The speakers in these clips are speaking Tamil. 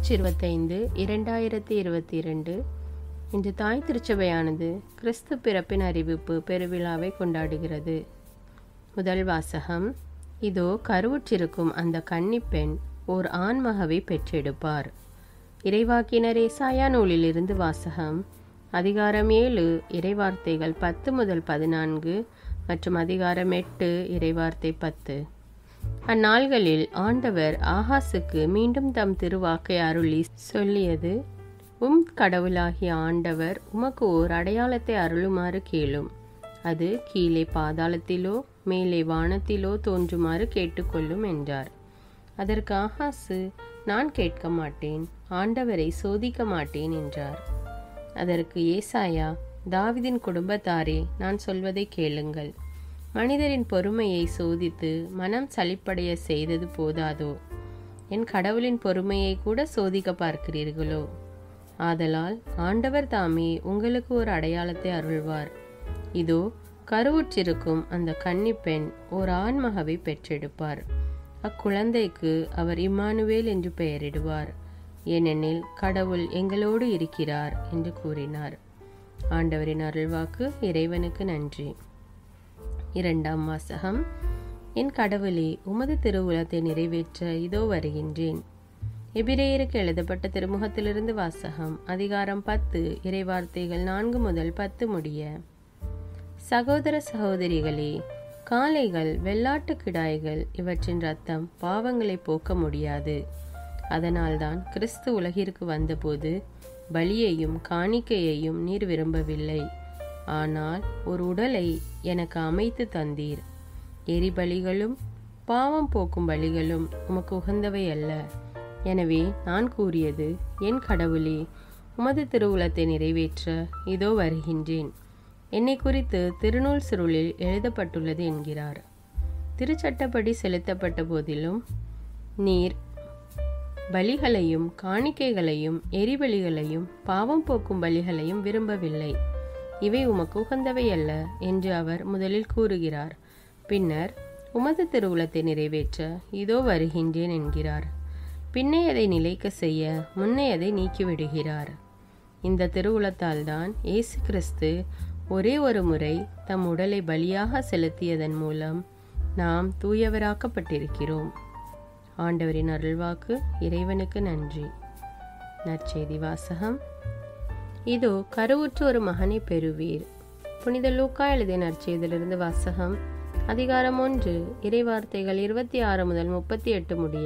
மார்ச் இருபத்தைந்து இரண்டாயிரத்தி இருபத்தி இரண்டு இன்று தாய் திருச்சபையானது கிறிஸ்து பிறப்பின் அறிவிப்பு பெருவிழாவை கொண்டாடுகிறது முதல் வாசகம் இதோ கருவுற்றிருக்கும் அந்த கன்னிப்பெண் ஓர் ஆண்மகவை பெற்றெடுப்பார் இறைவாக்கினர் ஏசாயா நூலிலிருந்து வாசகம் அதிகாரம் ஏழு இறைவார்த்தைகள் பத்து முதல் பதினான்கு மற்றும் அதிகாரம் எட்டு இறைவார்த்தை பத்து அந்நாள்களில் ஆண்டவர் ஆகாசுக்கு மீண்டும் தம் திருவாக்கை அருளி சொல்லியது உம் கடவுளாகிய ஆண்டவர் உமக்கு ஓர் அடையாளத்தை அருளுமாறு கேளும் அது கீழே பாதாளத்திலோ மேலே வானத்திலோ தோன்றுமாறு கேட்டுக்கொள்ளும் என்றார் அதற்கு ஆகாசு நான் கேட்க மாட்டேன் ஆண்டவரை சோதிக்க மாட்டேன் என்றார் அதற்கு ஏசாயா தாவிதின் குடும்பத்தாரே நான் சொல்வதை கேளுங்கள் மனிதரின் பொறுமையை சோதித்து மனம் சலிப்படைய செய்தது போதாதோ என் கடவுளின் பொறுமையை கூட சோதிக்க பார்க்கிறீர்களோ ஆதலால் ஆண்டவர் தாமே உங்களுக்கு ஒரு அடையாளத்தை அருள்வார் இதோ கருவுற்றிருக்கும் அந்த கன்னிப்பெண் ஓர் ஆண்மகவை பெற்றெடுப்பார் அக்குழந்தைக்கு அவர் இம்மானுவேல் என்று பெயரிடுவார் ஏனெனில் கடவுள் எங்களோடு இருக்கிறார் என்று கூறினார் ஆண்டவரின் அருள்வாக்கு இறைவனுக்கு நன்றி இரண்டாம் வாசகம் என் கடவுளே உமது திருவுலத்தை நிறைவேற்ற இதோ வருகின்றேன் எபிரேயருக்கு எழுதப்பட்ட திருமுகத்திலிருந்து வாசகம் அதிகாரம் பத்து இறைவார்த்தைகள் நான்கு முதல் பத்து முடிய சகோதர சகோதரிகளே காளைகள் வெள்ளாட்டு கிடாய்கள் இவற்றின் ரத்தம் பாவங்களை போக்க முடியாது அதனால்தான் கிறிஸ்து உலகிற்கு வந்தபோது பலியையும் காணிக்கையையும் நீர் விரும்பவில்லை ஆனால் ஒரு உடலை எனக்கு அமைத்து தந்தீர் எரிபலிகளும் பாவம் போக்கும் பலிகளும் உமக்கு உகந்தவை அல்ல எனவே நான் கூறியது என் கடவுளே உமது திருவுலத்தை நிறைவேற்ற இதோ வருகின்றேன் என்னை குறித்து திருநூல் சுருளில் எழுதப்பட்டுள்ளது என்கிறார் திருச்சட்டப்படி செலுத்தப்பட்ட போதிலும் நீர் பலிகளையும் காணிக்கைகளையும் எரிபலிகளையும் பாவம் போக்கும் பலிகளையும் விரும்பவில்லை இவை உமக்கு உகந்தவை அல்ல என்று அவர் முதலில் கூறுகிறார் பின்னர் உமது திருவுளத்தை நிறைவேற்ற இதோ வருகின்றேன் என்கிறார் பின்னையதை நிலைக்க செய்ய முன்னையதை நீக்கிவிடுகிறார் இந்த திருவுளத்தால் தான் இயேசு கிறிஸ்து ஒரே ஒரு முறை தம் உடலை பலியாக செலுத்தியதன் மூலம் நாம் தூயவராக்கப்பட்டிருக்கிறோம் ஆண்டவரின் அருள்வாக்கு இறைவனுக்கு நன்றி நற்செய்தி வாசகம் இதோ கருவுற்று ஒரு மகனை பெறுவீர் புனித லூக்கா எழுதிய நற்செய்தியிலிருந்து வாசகம் அதிகாரம் ஒன்று இறைவார்த்தைகள் இருபத்தி ஆறு முதல் முப்பத்தி எட்டு முடிய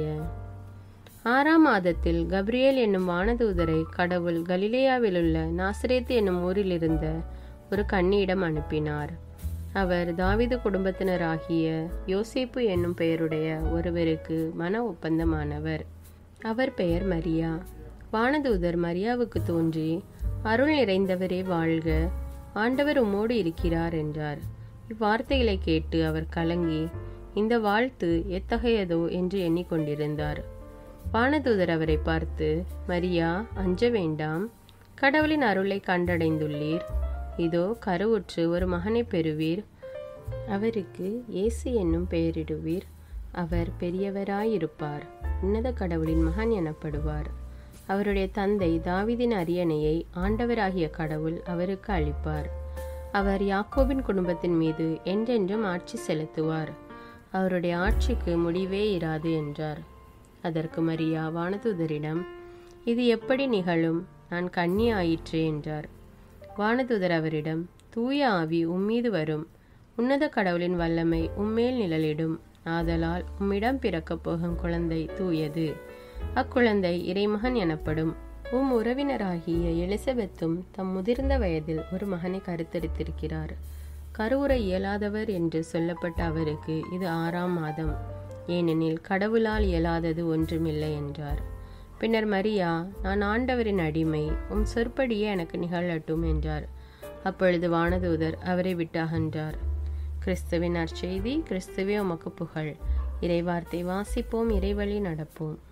ஆறாம் மாதத்தில் கப்ரியேல் என்னும் வானதூதரை கடவுள் கலிலேயாவில் உள்ள நாசரேத்து என்னும் ஊரில் இருந்த ஒரு கன்னியிடம் அனுப்பினார் அவர் தாவிது குடும்பத்தினராகிய யோசேப்பு என்னும் பெயருடைய ஒருவருக்கு மன ஒப்பந்தமானவர் அவர் பெயர் மரியா வானதூதர் மரியாவுக்கு தோன்றி அருள் நிறைந்தவரே வாழ்க ஆண்டவர் உம்மோடு இருக்கிறார் என்றார் இவ்வார்த்தைகளை கேட்டு அவர் கலங்கி இந்த வாழ்த்து எத்தகையதோ என்று எண்ணிக்கொண்டிருந்தார் வானதூதர் அவரை பார்த்து மரியா அஞ்ச வேண்டாம் கடவுளின் அருளை கண்டடைந்துள்ளீர் இதோ கருவுற்று ஒரு மகனை பெறுவீர் அவருக்கு இயேசு என்னும் பெயரிடுவீர் அவர் பெரியவராயிருப்பார் உன்னத கடவுளின் மகன் எனப்படுவார் அவருடைய தந்தை தாவிதின் அரியணையை ஆண்டவராகிய கடவுள் அவருக்கு அளிப்பார் அவர் யாக்கோபின் குடும்பத்தின் மீது என்றென்றும் ஆட்சி செலுத்துவார் அவருடைய ஆட்சிக்கு முடிவே இராது என்றார் அதற்கு மரியா வானதூதரிடம் இது எப்படி நிகழும் நான் கன்னி ஆயிற்றே என்றார் வானதூதர் அவரிடம் தூய ஆவி உம்மீது வரும் உன்னத கடவுளின் வல்லமை உம்மேல் நிழலிடும் ஆதலால் உம்மிடம் பிறக்கப் போகும் குழந்தை தூயது அக்குழந்தை இறைமகன் எனப்படும் உம் உறவினராகிய எலிசபெத்தும் தம் முதிர்ந்த வயதில் ஒரு மகனை கருத்தரித்திருக்கிறார் கருவுற இயலாதவர் என்று சொல்லப்பட்ட அவருக்கு இது ஆறாம் மாதம் ஏனெனில் கடவுளால் இயலாதது ஒன்றுமில்லை என்றார் பின்னர் மரியா நான் ஆண்டவரின் அடிமை உம் சொற்படியே எனக்கு நிகழட்டும் என்றார் அப்பொழுது வானதூதர் அவரை விட்டு அகன்றார் கிறிஸ்துவின் அற்செய்தி கிறிஸ்துவே உமக்கு புகழ் இறைவார்த்தை வாசிப்போம் இறைவழி நடப்போம்